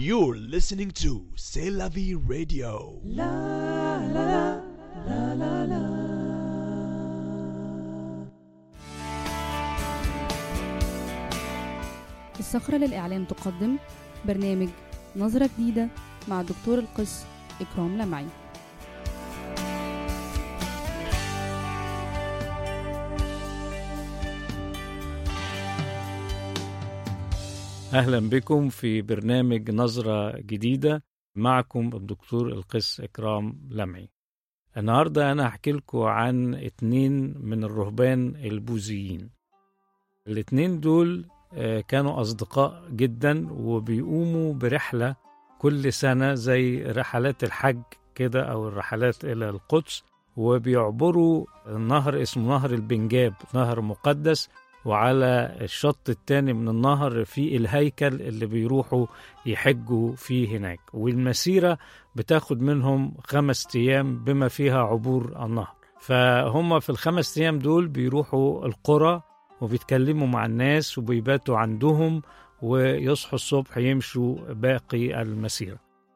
You're listening to C'est la vie radio. الصخرة للإعلام تقدم برنامج نظرة جديدة مع الدكتور القس إكرام لمعي أهلا بكم في برنامج نظرة جديدة معكم الدكتور القس إكرام لمعي النهاردة أنا هحكي لكم عن اتنين من الرهبان البوذيين الاتنين دول آه، كانوا أصدقاء جدا وبيقوموا برحلة كل سنة زي رحلات الحج كده أو الرحلات إلى القدس وبيعبروا نهر اسمه نهر البنجاب نهر مقدس وعلى الشط التاني من النهر في الهيكل اللي بيروحوا يحجوا فيه هناك والمسيرة بتاخد منهم خمس أيام بما فيها عبور النهر فهم في الخمس أيام دول بيروحوا القرى وبيتكلموا مع الناس وبيباتوا عندهم ويصحوا الصبح يمشوا باقي المسيرة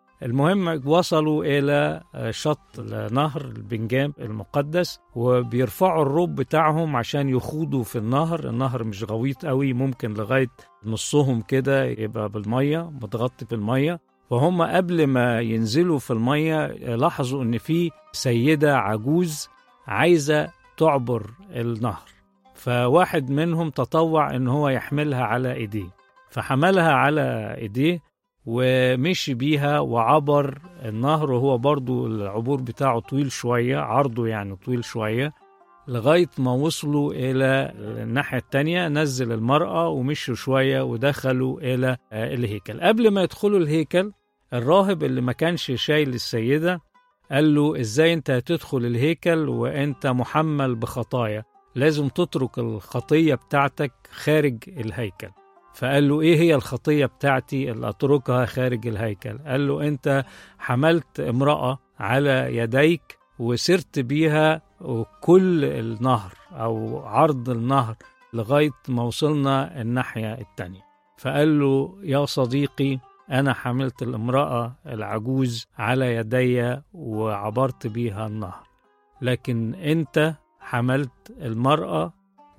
المهم وصلوا إلى شط نهر البنجام المقدس وبيرفعوا الروب بتاعهم عشان يخوضوا في النهر النهر مش غويط قوي ممكن لغاية نصهم كده يبقى بالمية متغطي بالمية فهم قبل ما ينزلوا في المية لاحظوا ان في سيدة عجوز عايزة تعبر النهر فواحد منهم تطوع ان هو يحملها على ايديه فحملها على ايديه ومشي بيها وعبر النهر وهو برضو العبور بتاعه طويل شوية عرضه يعني طويل شوية لغاية ما وصلوا إلى الناحية التانية نزل المرأة ومشوا شوية ودخلوا إلى آه، الهيكل قبل ما يدخلوا الهيكل الراهب اللي ما كانش شايل السيدة قال له إزاي أنت هتدخل الهيكل وأنت محمل بخطايا لازم تترك الخطية بتاعتك خارج الهيكل فقال له ايه هي الخطيه بتاعتي اللي اتركها خارج الهيكل قال له انت حملت امراه على يديك وسرت بيها كل النهر او عرض النهر لغايه ما وصلنا الناحيه التانيه فقال له يا صديقي انا حملت الامراه العجوز على يدي وعبرت بيها النهر لكن انت حملت المراه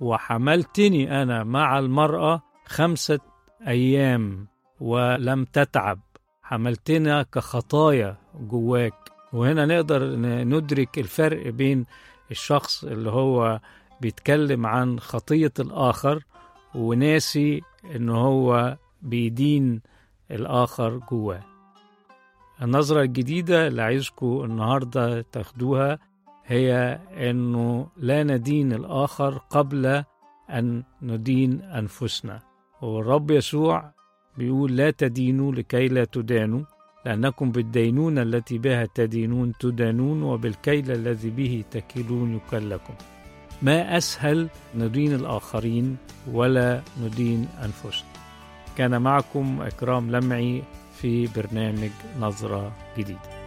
وحملتني انا مع المراه خمسة أيام ولم تتعب حملتنا كخطايا جواك وهنا نقدر ن- ندرك الفرق بين الشخص اللي هو بيتكلم عن خطية الآخر وناسي إن هو بيدين الآخر جواه النظرة الجديدة اللي عايزكم النهاردة تاخدوها هي إنه لا ندين الآخر قبل أن ندين أنفسنا والرب يسوع بيقول لا تدينوا لكي لا تدانوا لأنكم بالدينونة التي بها تدينون تدانون وبالكيل الذي به تكلون يكل لكم ما أسهل ندين الآخرين ولا ندين أنفسنا كان معكم إكرام لمعي في برنامج نظرة جديدة